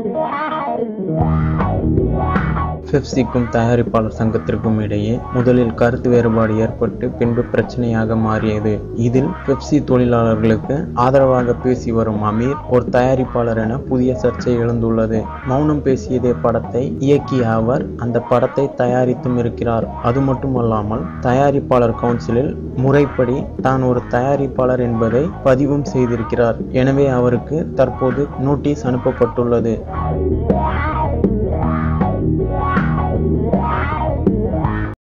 பெப்சிக்கும் தயாரிப்பாளர் சங்கத்திற்கும் இடையே முதலில் கருத்து வேறுபாடு ஏற்பட்டு பின்பு பிரச்சனையாக மாறியது இதில் பெப்சி தொழிலாளர்களுக்கு ஆதரவாக பேசி வரும் அமீர் ஒரு தயாரிப்பாளர் என புதிய சர்ச்சை எழுந்துள்ளது மௌனம் பேசியதே படத்தை இயக்கிய அவர் அந்த படத்தை தயாரித்தும் இருக்கிறார் அது மட்டுமல்லாமல் தயாரிப்பாளர் கவுன்சிலில் முறைப்படி தான் ஒரு தயாரிப்பாளர் என்பதை பதிவும் செய்திருக்கிறார் எனவே அவருக்கு தற்போது நோட்டீஸ் அனுப்பப்பட்டுள்ளது